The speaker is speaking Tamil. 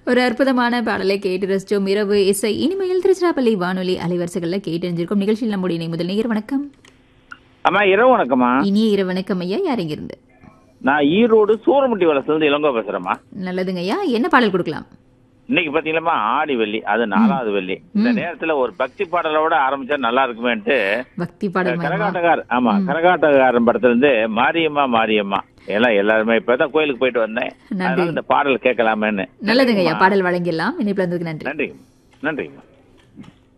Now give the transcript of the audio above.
ஒரு அற்புதமான பாடலை கேட்டு ரசிச்சோம் இரவு இசை இனிமையில் திருச்சிராப்பள்ளி வானொலி அலைவரிசைகளில் கேட்டு அறிஞ்சிருக்கும் நிகழ்ச்சியில் நம்முடைய முதல் நேயர் வணக்கம் அம்மா இரவு வணக்கம்மா இனிய இரவு வணக்கம் ஐயா யார் இங்கிருந்து நான் ஈரோடு சூரமுட்டி வளசுலேருந்து இளங்கோ பேசுறேம்மா நல்லதுங்க ஐயா என்ன பாடல் கொடுக்கலாம் இன்னைக்கு பாத்தீங்களா ஆடி வெள்ளி அது நாலாவது வெள்ளி இந்த நேரத்துல ஒரு பக்தி பாடலோட ஆரம்பிச்சா நல்லா இருக்குமேன்ட்டு பக்தி பாடல் மயமா? கரகாட்டக்கார் ஆமா கரகாட்டக்காரன் படத்துல இருந்து மாரியம்மா மாரியம்மா எல்லாம் எல்லாருமே இப்பதான் கோயிலுக்கு போயிட்டு வந்தேன் நன்றி. அதனால இந்த பாடல் கேட்கலாமேன்னு நல்லதுங்க ஐயா பாடல் வழங்கிடலாம் இணைப்பில் இருந்ததுக்கு நன்றி நன்றி நன்றிங்கம்மா